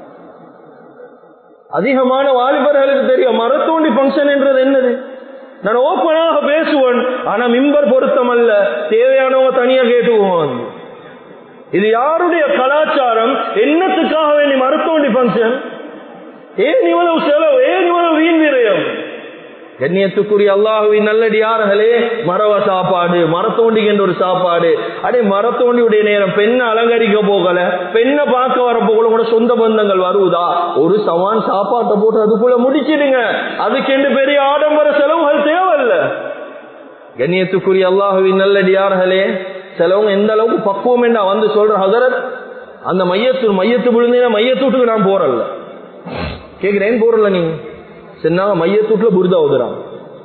அதிகமான வாலிபர்களுக்கு தெரியும் மரத்தோண்டி பங்கன் என்றது என்னது நான் ஓப்பனாக பேசுவேன் ஆனா மிம்பர் பொருத்தம் அல்ல தேவையானவங்க தனியா கேட்டுக்குவோம் இது யாருடைய கலாச்சாரம் என்னத்துக்காக வேண்டி மருத்துவண்டி பங்கன் ஏன் இவ்வளவு செலவு ஏன் இவ்வளவு வீண் விரயம் கண்ணியத்துக்குரிய அல்லாஹுவின் நல்லடியார்களே மரவ சாப்பாடு மரத்தோண்டிகின்ற ஒரு சாப்பாடு அடே மரத்தோண்டியுடைய நேரம் பெண்ணை அலங்கரிக்க போகல பெண்ணை பார்க்க வரப்போகல கூட சொந்த பந்தங்கள் வருவதா ஒரு சவான் சாப்பாட்டை போட்டு அதுக்குள்ள முடிச்சிடுங்க அதுக்கென்று பெரிய ஆடம்பர செலவுகள் தேவையில்ல கண்ணியத்துக்குரிய அல்லாஹுவின் நல்லடியார்களே சிலவங்க எந்த அளவுக்கு பக்குவம் என்றா வந்து சொல்ற ஹசரத் அந்த மையத்து மையத்து விழுந்தீங்கன்னா மையத்தூட்டுக்கு நான் போறல கேக்குறேன் போறல நீ சொன்னாங்க மையத்தூட்டுல புரிதா ஓதுறான்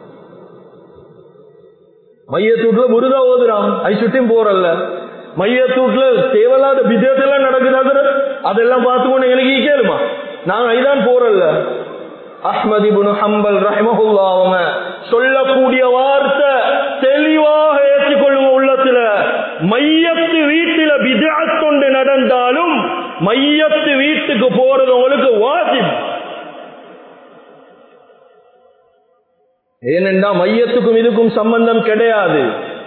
மையத்தூட்டுல புரிதா ஓதுறான் ஐ சுட்டியும் போறல்ல மையத்தூட்டுல தேவையில்லாத விதத்தெல்லாம் நடக்குது ஹசரத் அதெல்லாம் பார்த்துக்கொண்டு எனக்கு கேளுமா நான் ஐதான் போறல்ல அஹ்மதி புனு ஹம்பல் ரஹமஹுல்லா அவங்க சொல்லக்கூடிய வார்த்தை தெளிவாக ஏற்றுக்கொள்ளுங்க உள்ளத்துல மையத்து வீட்டில விதாத்தொண்டு நடந்தாலும் மையத்து வீட்டுக்கு போறது உங்களுக்கு வாஜிப் ஏனென்றா மையத்துக்கும் இதுக்கும் சம்பந்தம் கிடையாது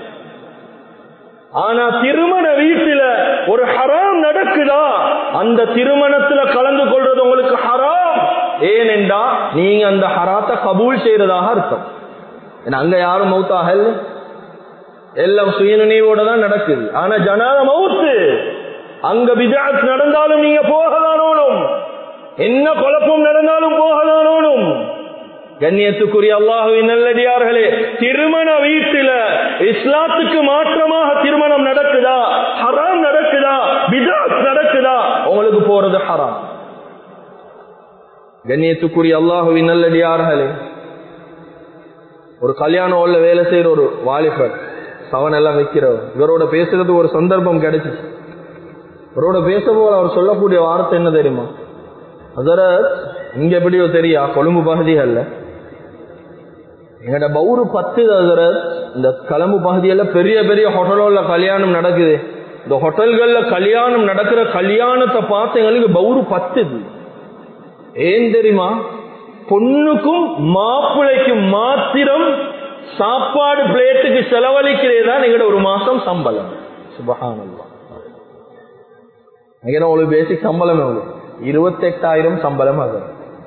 ஆனா திருமண வீட்டில ஒரு ஹராம் நடக்குதா அந்த திருமணத்துல கலந்து கொள்றது உங்களுக்கு ஹராம் ஏனென்றா நீங்க அந்த ஹராத்தை கபூல் செய்யறதாக அர்த்தம் ஏன்னா அங்க யாரும் மௌத்தாக இல்லை எல்லாம் சுயநினைவோட தான் நடக்குது ஆனா ஜனாத மவுத்து அங்க விஜாத் நடந்தாலும் நீங்க போகதானோனும் என்ன குழப்பம் நடந்தாலும் போகதானோனும் கண்ணியத்துக்குரிய அல்லாஹுவின் நல்லடியார்களே திருமண வீட்டில இஸ்லாத்துக்கு மாற்றமாக திருமணம் நடக்குதா ஹராம் நடக்குதா விஜாத் நடக்குதா உங்களுக்கு போறது ஹராம் கண்ணியத்துக்குரிய அல்லாஹுவின் நல்லடியார்களே ஒரு கல்யாண உள்ள வேலை செய்யற ஒரு வாலிபர் சவன் எல்லாம் வைக்கிறவர் இவரோட பேசுறதுக்கு ஒரு சந்தர்ப்பம் கிடைச்சிச்சு இவரோட பேச போல அவர் சொல்லக்கூடிய வார்த்தை என்ன தெரியுமா அதர இங்க எப்படியோ தெரியா கொழும்பு பகுதிகள்ல எங்கட பௌரு பத்து அதர இந்த கலம்பு பகுதியில பெரிய பெரிய ஹோட்டலோல கல்யாணம் நடக்குது இந்த ஹோட்டல்கள்ல கல்யாணம் நடக்கிற கல்யாணத்தை பார்த்து எங்களுக்கு பௌரு பத்துது ஏன் தெரியுமா பொண்ணுக்கும் மாப்பிள்ளைக்கும் மாத்திரம் சாப்பாடு பிளேட்டுக்கு செலவழிக்கிறதே தான் எங்கட ஒரு மாசம் சம்பளம் சுபகானல்லா எங்க ஒரு பேசிக் சம்பளம் எவ்வளவு இருபத்தெட்டாயிரம் சம்பளம் அது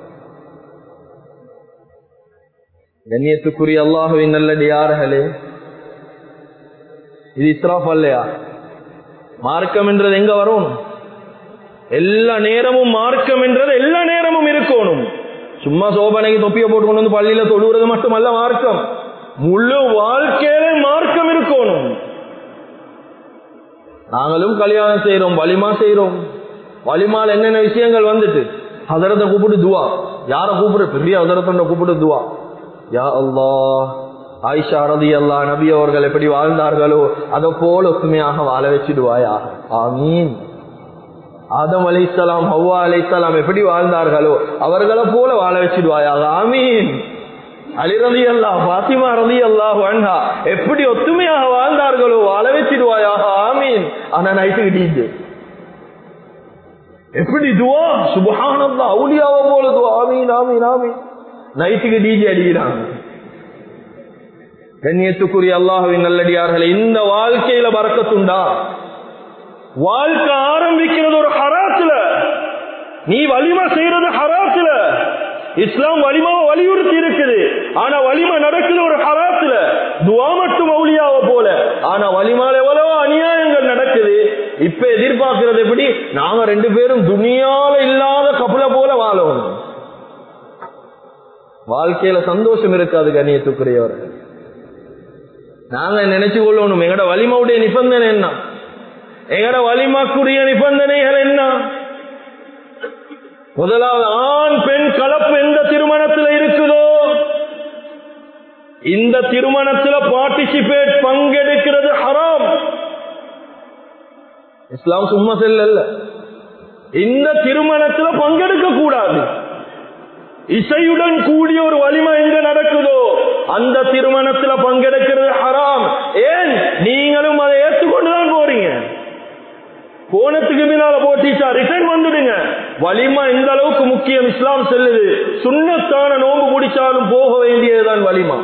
கண்ணியத்துக்குரிய அல்லாஹுவின் நல்லடியார்களே இது இஸ்ராஃப் அல்லையா மார்க்கம் என்றது எங்க வரும் எல்லா நேரமும் மார்க்கம் என்றது எல்லா நேரமும் இருக்கணும் சும்மா சோபனைக்கு தொப்பியை போட்டு கொண்டு வந்து பள்ளியில தொழுகிறது மட்டுமல்ல மார்க்கம் முழு வாழ்க்கையில மார்க்கம் இருக்கணும் நாங்களும் கல்யாணம் செய்யறோம் வலிமா செய்யறோம் வலிமால என்னென்ன விஷயங்கள் வந்துட்டு அதரத்தை கூப்பிட்டு துவா யார கூப்பிடு பெரிய அதரத்தை கூப்பிட்டு துவா யா அல்லா ஆயிஷா ரதி அல்லா நபி அவர்கள் எப்படி வாழ்ந்தார்களோ அதை போல ஒத்துமையாக வாழ வச்சிடுவாயா ஆமீன் ஆதம் அலைசலாம் ஹவ்வா அலைசலாம் எப்படி வாழ்ந்தார்களோ அவர்களை போல வாழ வச்சிடுவாயாக ஆமீன் அலி ரதி அல்லா பாத்திமா ரதி அல்லாஹ் அண்ணா எப்படி ஒத்துமையாக வாழ்ந்தார்களோ வாழ வச்சிடுவாயாக ஆமீன் ஆனா நைட்டுக்கு டீஜே எப்படி துவா சுபஹானல்லா அவுலியாவ போல துவா ஆமீன் ஆமீன் ஆமீன் நைட்டுக்கு டிஜே அடிக்கிறாங்க கண்ணியத்துக்குரிய அல்லாஹுவின் நல்லடியார்களே இந்த வாழ்க்கையில பறக்கத்துண்டா வாழ்க்கை ஆரம்பிக்கிறது ஒரு ஹராத்துல நீ வலிமை செய்யறது ஹராத்துல இஸ்லாம் வலிமாவை வலியுறுத்தி இருக்குது ஆனா வலிமை நடக்குது ஒரு ஹராத்துல துவா மட்டும் மௌலியாவை போல ஆனா வலிமால எவ்வளவோ அநியாயங்கள் நடக்குது இப்ப எதிர்பார்க்கிறது எப்படி நாங்க ரெண்டு பேரும் துணியால இல்லாத கப்பல போல வாழணும் வாழ்க்கையில சந்தோஷம் இருக்காது கண்ணியத்துக்குரியவர்கள் நாங்க நினைச்சு கொள்ளணும் எங்கட வலிமாவுடைய நிபந்தனை என்ன எங்கட வலிமாக்குரிய நிபந்தனைகள் என்ன முதலாவது ஆண் பெண் கலப்பு எந்த திருமணத்தில் இருக்குதோ இந்த திருமணத்தில் பார்ட்டிசிபேட் பங்கெடுக்கிறது ஹராம் இஸ்லாம் சும்மா செல்ல இந்த திருமணத்தில் பங்கெடுக்க கூடாது இசையுடன் கூடிய ஒரு வலிமை எங்க நடக்குதோ அந்த திருமணத்தில் பங்கெடுக்கிறது ஹராம் ஏன் நீங்களும் அதை ஏற்றுக்கொண்டுதான் போறீங்க கோணத்துக்கு பின்னால போட்டிச்சா ரிட்டர்ன் வந்துடுங்க வலிமா எந்த அளவுக்கு முக்கியம் இஸ்லாம் செல்லுது சுண்ணத்தான நோம்பு குடிச்சாலும் போக வேண்டியதுதான் வலிமா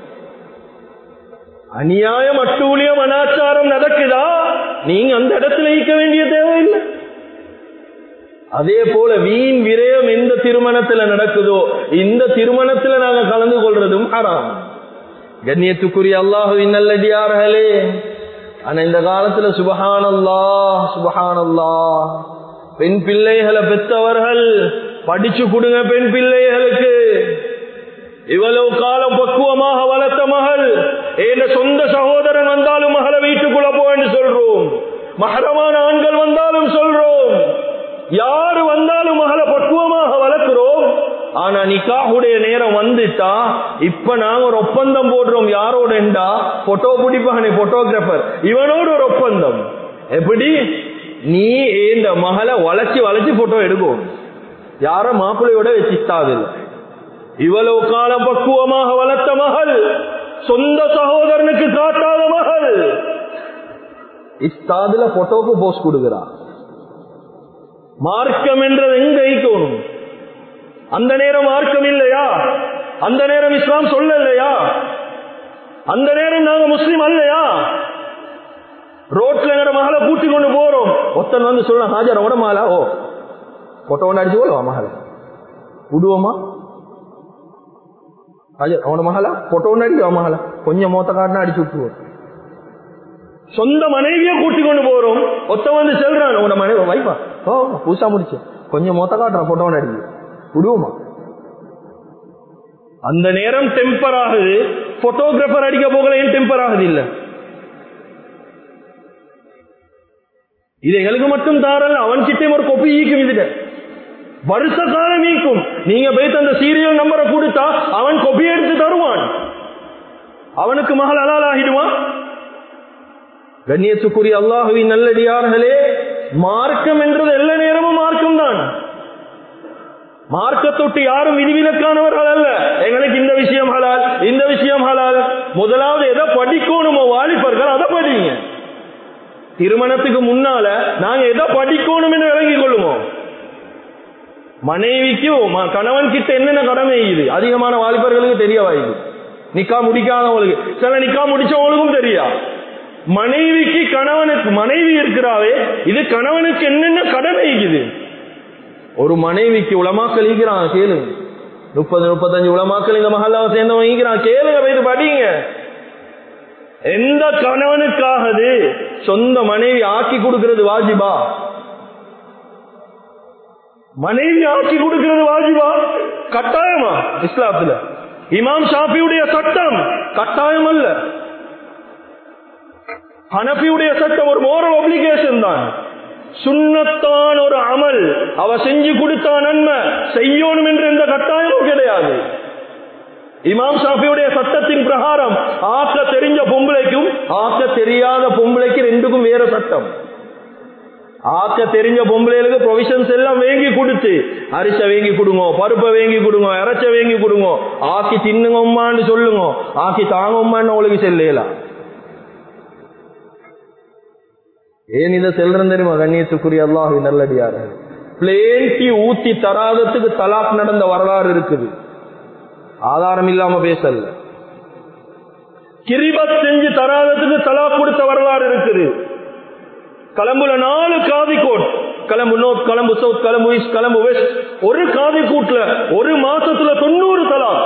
அநியாயம் அட்டூழியம் அனாச்சாரம் நடக்குதா நீங்க அந்த இடத்துல ஈக்க வேண்டிய தேவையில்லை அதே போல வீண் விரயம் எந்த திருமணத்துல நடக்குதோ இந்த திருமணத்துல நாங்க கலந்து கொள்றதும் ஹராம் கண்ணியத்துக்குரிய அல்லாஹுவின் நல்லடியார்களே ஆனா இந்த காலத்துல சுபஹானல்லா சுபஹானல்லா பெண் பிள்ளைகளை பெற்றவர்கள் படிச்சு கொடுங்க பெண் பிள்ளைகளுக்கு இவ்வளவு காலம் பக்குவமாக வளர்த்த மகள் என் சொந்த சகோதரன் வந்தாலும் மகளை வீட்டுக்குள்ள போன்னு சொல்றோம் மகரமான ஆண்கள் வந்தாலும் சொல்றோம் யாரு வந்தாலும் மகளை பக்குவமாக வளர்க்கிறோம் ஆனா நிக்காஹுடைய நேரம் வந்துட்டா இப்ப நாங்க ஒரு ஒப்பந்தம் போடுறோம் யாரோடா போட்டோ பிடிப்பானே போட்டோகிராஃபர் இவனோட ஒரு ஒப்பந்தம் எப்படி நீ இந்த மகளை வளைச்சு வளைச்சு போட்டோ எடுக்கும் யார மாப்பிள்ளையோட வச்சிட்டாதில்லை இவ்வளவு காலம் பக்குவமாக வளர்த்த மகள் சொந்த சகோதரனுக்கு காட்டாத மகள் இஸ்தாதுல போட்டோக்கு போஸ்ட் கொடுக்கிறார் மார்க்கம் என்றது எங்க ஈக்கணும் அந்த நேரம் மார்க்கம் இல்லையா அந்த நேரம் இஸ்லாம் சொல்ல இல்லையா அந்த நேரம் நாங்க முஸ்லீம் அல்லையா ரோட்ல எங்கட மகளை பூட்டி கொண்டு போறோம் ஒத்தன் வந்து சொல்ல ஹாஜர் அவட மகளா ஓ போட்டோ ஒன்று அடிச்சு போடுவா மகளை விடுவோமா ஹாஜர் அவன மகளா போட்டோ ஒன்று அடிக்குவா மகளா கொஞ்சம் மோத்த காட்டினா அடிச்சு விட்டுருவோம் சொந்த மனைவியை கூட்டி கொண்டு போறோம் ஒத்த வந்து செல்றான் உன மனைவி வைப்பா ஓ புதுசா முடிச்சு கொஞ்சம் மொத்த காட்டுறான் போட்டோ அடிக்கு விடுவோமா அந்த நேரம் டெம்பர் ஆகுது போட்டோகிராஃபர் அடிக்க போகல ஏன் டெம்பர் ஆகுது இல்ல இது எங்களுக்கு மட்டும் தாரல் அவன் கிட்டே ஒரு கொப்பி ஈக்கும் இதுட வருஷ காலம் ஈக்கும் நீங்க போயிட்டு அந்த சீரியல் நம்பரை கொடுத்தா அவன் கொப்பி எடுத்து தருவான் அவனுக்கு மகள் அலால் ஆகிடுவான் கண்ணியத்துக்குரிய அல்லாஹுவின் நல்லடியார்களே மார்க்கம் என்றது எல்லா நேரமும் மார்க்கம் தான் மார்க்கத்தொட்டு யாரும் விதிவிலக்கானவர்கள் அல்ல எங்களுக்கு இந்த விஷயம் ஹலால் இந்த விஷயம் ஹலால் முதலாவது எதை படிக்கணுமோ வாலிபர்கள் அதை படிங்க திருமணத்துக்கு முன்னால நாங்க எதை படிக்கணும் என்று விளங்கிக் கொள்ளுமோ மனைவிக்கும் கணவன் கிட்ட என்னென்ன கடமை இது அதிகமான வாலிபர்களுக்கு தெரிய வாய்ப்பு நிக்கா முடிக்காதவங்களுக்கு சில நிக்கா முடிச்சவங்களுக்கும் தெரியா மனைவிக்கு கணவனுக்கு மனைவி இருக்கிறாவே இது கணவனுக்கு என்னென்ன கடமை இருக்குது ஒரு மனைவிக்கு உளமாக்கல் ஈக்கிறான் கேளுங்க முப்பது முப்பத்தஞ்சு உளமாக்கல் இந்த மகல்லாவை சேர்ந்தவன் ஈக்கிறான் கேளுங்க போயிட்டு படிங்க எந்த கணவனுக்காகது சொந்த மனைவி ஆக்கி கொடுக்கிறது வாஜிபா மனைவி ஆக்கி கொடுக்கிறது வாஜிபா கட்டாயமா இஸ்லாத்துல இமாம் ஷாஃபியுடைய சட்டம் கட்டாயம் அல்ல ஹனபியுடைய சட்டம் ஒரு மோரல் ஒப்ளிகேஷன் தான் சுண்ணத்தான் ஒரு அமல் அவ செஞ்சு கொடுத்தா நன்மை செய்யணும் என்று எந்த கட்டாயமும் கிடையாது இமாம் ஷாஃபியுடைய சட்டத்தின் பிரகாரம் ஆக்க தெரிஞ்ச பொம்பளைக்கும் ஆக்க தெரியாத பொம்பளைக்கு ரெண்டுக்கும் வேற சட்டம் ஆக்க தெரிஞ்ச பொம்பளைகளுக்கு ப்ரொவிஷன்ஸ் எல்லாம் வேங்கி கொடுத்து அரிசை வேங்கி கொடுங்க பருப்பை வேங்கி கொடுங்க இறைச்ச வேங்கி கொடுங்க ஆக்கி தின்னுங்கம்மான்னு சொல்லுங்க ஆக்கி தாங்கம்மான்னு உங்களுக்கு செல்லலாம் ஏன் இதை செல்றேன் தெரியுமா கண்ணியத்துக்குரிய அல்லாஹு நல்லடியாரு பிளேன் டீ ஊத்தி தராதத்துக்கு தலாக் நடந்த வரலாறு இருக்குது ஆதாரம் இல்லாம பேசல கிரிபத் செஞ்சு தராதத்துக்கு தலாக் கொடுத்த வரலாறு இருக்குது கலம்புல நாலு காதி court Colombo north Colombo south Colombo east Colombo west ஒரு காதி கூட்ல ஒரு மாசத்துல தொண்ணூறு தலாக்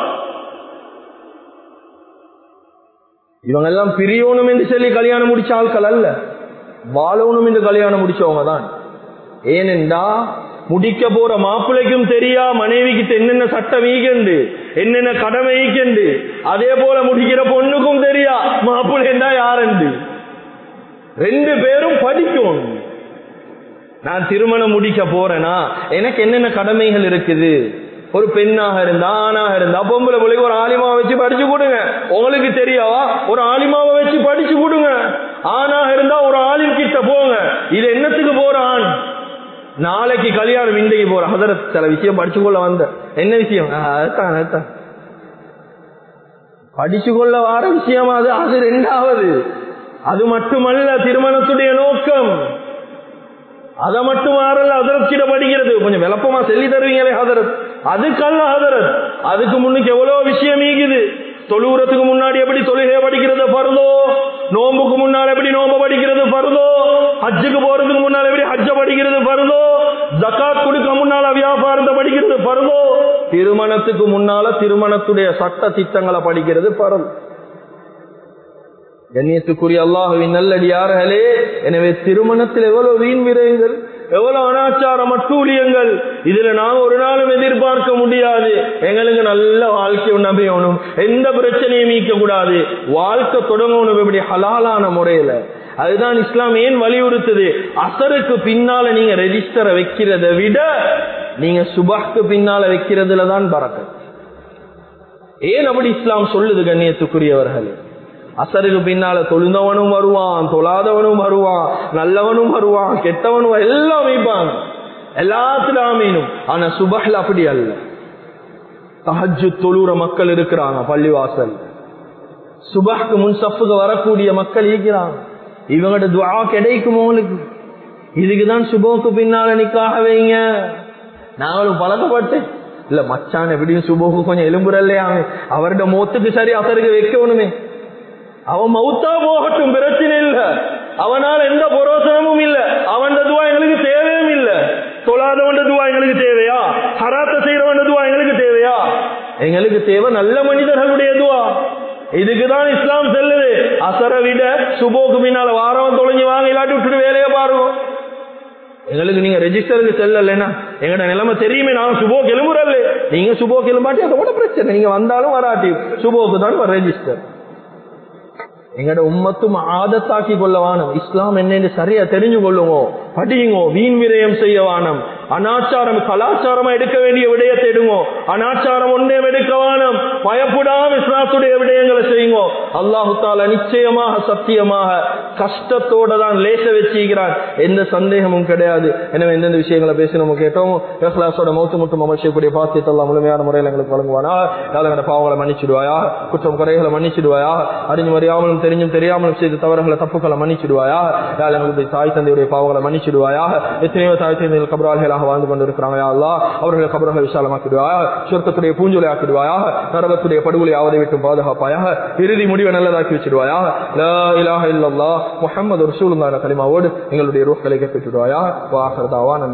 இவங்க எல்லாம் பிரியணும் என்று சொல்லி கல்யாணம் முடிச்ச ஆட்கள் அல்ல வாழணும் என்று கல்யாணம் முடிச்சவங்க தான் ஏனென்றா முடிக்க போற மாப்பிள்ளைக்கும் தெரியா மனைவிக்கு என்னென்ன சட்டம் ஈகண்டு என்னென்ன கடமை ஈகண்டு அதே போல முடிக்கிற பொண்ணுக்கும் தெரியா மாப்பிள்ளைண்டா யாருண்டு ரெண்டு பேரும் படிக்கணும் நான் திருமணம் முடிக்க போறேனா எனக்கு என்னென்ன கடமைகள் இருக்குது ஒரு பெண்ணாக இருந்தா ஆணாக இருந்தா பொம்பளை பிள்ளைக்கு ஒரு ஆலிமாவை வச்சு படிச்சு கொடுங்க உங்களுக்கு தெரியாவா ஒரு ஆலிமாவை வச்சு படிச்சு கொடுங்க ஆணாக இருந்தா ஒரு ஆலிம் கிட்ட போங்க இது என்னத்துக்கு போற ஆண் நாளைக்கு கல்யாணம் இன்றைக்கு போற ஹதரத் சில விஷயம் படிச்சு கொள்ள வந்த என்ன விஷயம் ஆ, அதுதான் அதுதான் படிச்சு கொள்ள வார விஷயம் அது அது ரெண்டாவது அது மட்டுமல்ல திருமணத்துடைய நோக்கம் அதை மட்டும் ஆறல்ல ஹதரத் கிட்ட படிக்கிறது கொஞ்சம் விளப்பமா சொல்லி தருவீங்களே ஹதரத் அதுக்கல்ல ஹதரத் அதுக்கு முன்னுக்கு எவ்வளவு விஷயம் ஈகுது தொழுவுறதுக்கு முன்னாடி எப்படி தொழுகைய படிக்கிறது பருதோ நோம்புக்கு முன்னால் எப்படி நோம்பு படிக்கிறது பருதோ ஹஜ்ஜுக்கு போறதுக்கு முன்னால் எப்படி ஹஜ்ஜ படிக்கிறது பருதோ ஜக்காத் கொடுக்க முன்னால வியாபாரத்தை படிக்கிறது பருதோ திருமணத்துக்கு முன்னால திருமணத்துடைய சட்ட திட்டங்களை படிக்கிறது பருது கண்ணியத்துக்குரிய அல்லாஹுவின் நல்லடியார்களே எனவே திருமணத்தில் எவ்வளவு வீண் விரயங்கள் எவ்வளவு அனாச்சாரம் அட்டூழியங்கள் இதுல நாங்க ஒரு நாளும் எதிர்பார்க்க முடியாது எங்களுக்கு நல்ல வாழ்க்கை நம்பியணும் எந்த பிரச்சனையும் மீக்க கூடாது வாழ்க்கை தொடங்கணும் இப்படி ஹலாலான முறையில அதுதான் இஸ்லாம் ஏன் வலியுறுத்துது அசருக்கு பின்னால நீங்க ரெஜிஸ்டரை வைக்கிறத விட நீங்க சுபாக்கு பின்னால வைக்கிறதுல தான் பறக்க ஏன் அப்படி இஸ்லாம் சொல்லுது கண்ணியத்துக்குரியவர்களே அசருக்கு பின்னால தொழுந்தவனும் வருவான் தொழாதவனும் வருவான் நல்லவனும் வருவான் கெட்டவனும் வரு- எல்லாம் வைப்பாங்க எல்லாத்துல ஆமீனும் ஆனா சுபஹ்ல அப்படி அல்ல தஹஜ்ஜு தொழுற மக்கள் இருக்கிறாங்க பள்ளிவாசல் சுபஹ்க்கு முன் சஃப்புக்கு வரக்கூடிய மக்கள் இருக்கிறாங்க இவங்களோட துவா கிடைக்கும் உங்களுக்கு இதுக்குதான் சுபோக்கு பின்னால நிக்காக வைங்க நாங்களும் பழக்கப்பட்டு இல்ல மச்சான் எப்படியும் சுபோக்கு கொஞ்சம் எலும்புறல்லையாமே அவரோட மோத்துக்கு சரி அசருக்கு வைக்கணுமே அவன் மௌத்தா போகட்டும் பிரச்சனை இல்ல அவனால் எந்த புரோசனமும் இல்ல அவன் துவா எங்களுக்கு தேவையும் இல்ல தொழாதவன் துவா எங்களுக்கு தேவையா ஹராத்த செய்யறவன் துவா எங்களுக்கு தேவையா எங்களுக்கு தேவை நல்ல மனிதர்களுடைய துவா இதுக்குதான் இஸ்லாம் செல்லுது அசரை விட சுபோக்கு பின்னால வாரம் தொலைஞ்சு வாங்க இல்லாட்டி விட்டுட்டு வேலையை பாருங்க எங்களுக்கு நீங்க ரெஜிஸ்டருக்கு செல்லலைன்னா எங்கட நிலைமை தெரியுமே நான் சுபோக்கு எலும்புறல்ல நீங்க சுபோக்கு எலும்பாட்டி அதோட பிரச்சனை நீங்க வந்தாலும் வராட்டி சுபோக்கு தான் ரெஜிஸ்டர் எங்கட உம்மத்தும் ஆதத்தாக்கி கொள்ள வானம் இஸ்லாம் என்னன்னு சரியா தெரிஞ்சு கொள்ளுங்க படியுங்க வீண் விரயம் செய்ய வானம் அனாச்சாரம் கலாச்சாரமா எடுக்க வேண்டிய விடயத்தை எடுங்க அனாச்சாரம் ஒன்றே எடுக்க வானம் பயப்படாம இஸ்லாத்துடைய விடயங்களை செய்யுங்க அல்லாஹு தாலா நிச்சயமாக சத்தியமாக கஷ்டத்தோட தான் லேச வச்சுக்கிறான் எந்த சந்தேகமும் கிடையாது எனவே எந்தெந்த விஷயங்களை பேசி நம்ம கேட்டோம் இஸ்லாசோட மௌத்து முட்டும் அமைச்சக்கூடிய பாத்தியத்தை எல்லாம் முழுமையான முறையில் எங்களுக்கு வழங்குவானா யாரும் பாவங்களை மன்னிச்சிடுவாயா குற்றம் குறைகளை மன்னிச்சிடுவாயா அறிஞ்சு அறியாமலும் தெரிஞ்சும் தெரியாமலும் செய்த தவறுகளை தப்புகளை மன்னிச்சிடுவாயா யார் எங்களுடைய தாய் தந்தையுடைய பாவங்களை மன்னிச்சிடுவாயா எத்தனையோ தாய் தந்தைகள் கபராளிகளாக வாழ்ந்து கொண்டிருக்கிறாங்க யா அல்லாஹ் அவர்களை கபரங்களை விசாலமாக்கிடுவாயா சொர்க்கத்துடைய பூஞ்சொலை ஆக்கிடுவாயா நரகத்துடைய படுகொலை ஆவதை விட்டு பாதுகாப்பாயாக இறுதி முடிவை நல்லதாக்கி வச்சிடுவாயா லா இலாஹ இல்லல்லாஹ் முஹம்மது ரசூலுல்லாஹி கலிமாவோடு எங்களுடைய ரூஹ்களை கேட்டுடுவாயா வாஹர் தாவான்